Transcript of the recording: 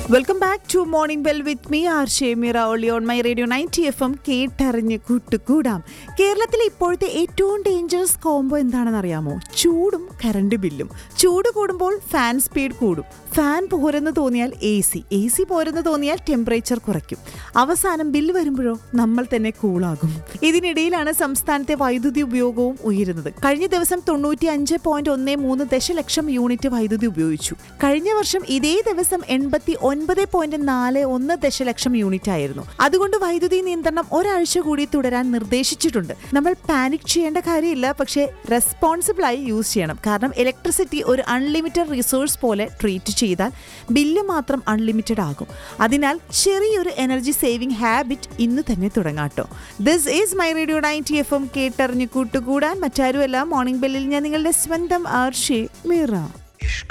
welcome back to morning bell with me R ഷേമിറ ഒളി on my radio ninety F M കേട്ടറിഞ്ഞ് കൂട്ടുകൂടാം കേരളത്തിലെ ഇപ്പോഴത്തെ ഏറ്റവും ഡേഞ്ചറസ് കോംബോ എന്താണെന്ന് അറിയാമോ ചൂടും കറണ്ട് ബില്ലും ചൂട് കൂടുമ്പോൾ ഫാൻ സ്പീഡ് കൂടും ഫാൻ പോരെന്ന് തോന്നിയാൽ എ സി എ സി പോരെന്ന് തോന്നിയാൽ ടെമ്പറേച്ചർ കുറയ്ക്കും അവസാനം ബില്ല് വരുമ്പോഴോ നമ്മൾ തന്നെ കൂളാകും ഇതിനിടയിലാണ് സംസ്ഥാനത്തെ വൈദ്യുതി ഉപയോഗവും ഉയരുന്നത് കഴിഞ്ഞ ദിവസം തൊണ്ണൂറ്റി അഞ്ച് പോയിന്റ് ഒന്ന് മൂന്ന് ദശലക്ഷം യൂണിറ്റ് വൈദ്യുതി ഉപയോഗിച്ചു കഴിഞ്ഞ വർഷം ഇതേ ദിവസം എൺപത്തി ഒൻപത് പോയിന്റ് നാല് ഒന്ന് ദശലക്ഷം യൂണിറ്റ് ആയിരുന്നു അതുകൊണ്ട് വൈദ്യുതി നിയന്ത്രണം ഒരാഴ്ച കൂടി തുടരാൻ നിർദ്ദേശിച്ചിട്ടുണ്ട് നമ്മൾ പാനിക് ചെയ്യേണ്ട കാര്യമില്ല പക്ഷേ റെസ്പോൺസിബിൾ ആയി യൂസ് ചെയ്യണം കാരണം ഇലക്ട്രിസിറ്റി ഒരു അൺലിമിറ്റഡ് റിസോഴ്സ് പോലെ ട്രീറ്റ് ചെയ്താൽ ബില്ല് മാത്രം അൺലിമിറ്റഡ് ആകും അതിനാൽ ചെറിയൊരു എനർജി സേവിംഗ് ഹാബിറ്റ് ഇന്ന് തന്നെ തുടങ്ങാട്ടോ this is my radio ninety F M കേട്ടറിഞ്ഞ് കൂട്ടുകൂടാൻ മറ്റാരുമല്ല മോർണിംഗ് ബെല്ലിൽ ഞാൻ നിങ്ങളുടെ സ്വന്തം ആർഷി മീറ